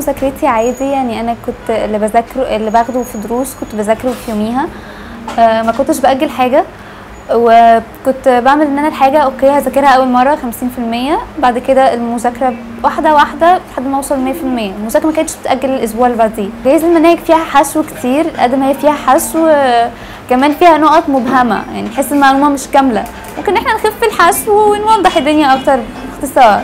مذاكرتي عادي يعني انا كنت اللي بذاكره اللي باخده في دروس كنت بذاكره في يوميها آه، ما كنتش باجل حاجه وكنت بعمل ان انا الحاجه اوكي هذاكرها اول مره 50% بعد كده المذاكره واحده واحده لحد ما اوصل 100% المذاكره ما كانتش بتاجل الاسبوع اللي بعديه جايز المناهج فيها حشو كتير قد ما هي فيها حشو آه، كمان فيها نقط مبهمه يعني تحس المعلومه مش كامله ممكن احنا نخف الحشو ونوضح الدنيا اكتر باختصار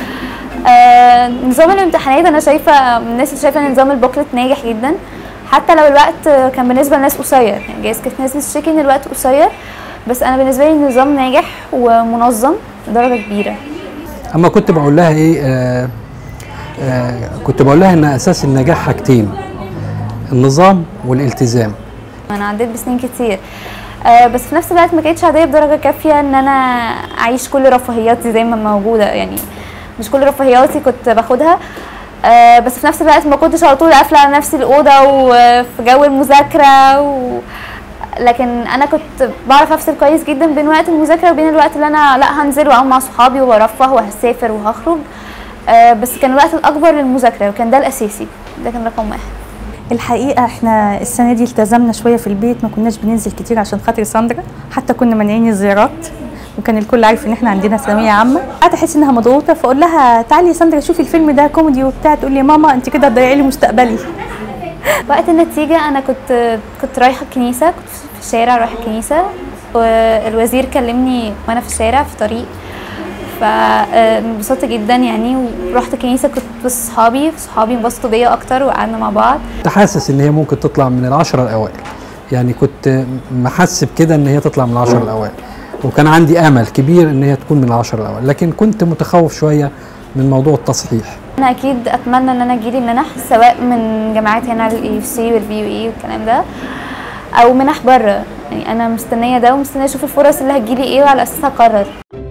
آه، نظام الامتحانات انا شايفه من الناس اللي شايفه ان نظام البوكلت ناجح جدا حتى لو الوقت كان بالنسبه لناس قصير يعني جايز كانت ناس بتشتكي ان الوقت قصير بس انا بالنسبه لي النظام ناجح ومنظم بدرجه كبيره اما كنت بقول لها ايه آه آه كنت بقول لها ان اساس النجاح حاجتين النظام والالتزام انا عديت بسنين كتير آه بس في نفس الوقت ما كانتش عاديه بدرجه كافيه ان انا اعيش كل رفاهياتي زي ما موجوده يعني مش كل رفاهياتي كنت باخدها آه بس في نفس الوقت ما كنتش على طول قافله على نفسي الاوضه وفي جو المذاكره و... لكن انا كنت بعرف افصل كويس جدا بين وقت المذاكره وبين الوقت اللي انا لا هنزل واقعد مع صحابي وارفه وهسافر وهخرج آه بس كان الوقت الاكبر للمذاكره وكان ده الاساسي ده كان رقم واحد الحقيقه احنا السنه دي التزمنا شويه في البيت ما كناش بننزل كتير عشان خاطر ساندرا حتى كنا مانعين الزيارات وكان الكل عارف ان احنا عندنا ثانويه عامه قعدت احس انها مضغوطه فاقول لها تعالي يا ساندرا شوفي الفيلم ده كوميدي وبتاع تقول لي يا ماما انت كده هتضيعي لي مستقبلي وقت النتيجه انا كنت كنت رايحه الكنيسه كنت في الشارع رايحه الكنيسه والوزير كلمني وانا في الشارع في طريق فانبسطت جدا يعني ورحت الكنيسه كنت بس صحابي صحابي انبسطوا بيا اكتر وقعدنا مع بعض كنت حاسس ان هي ممكن تطلع من العشرة الاوائل يعني كنت محس بكده ان هي تطلع من العشرة الاوائل وكان عندي امل كبير ان هي تكون من العشرة الاوائل لكن كنت متخوف شويه من موضوع التصحيح انا اكيد اتمنى ان انا اجيلي منح سواء من جامعات هنا الاي اف سي والبي يو اي والكلام ده او منح بره يعني انا مستنيه ده ومستنيه اشوف الفرص اللي هتجيلي ايه وعلى اساسها اقرر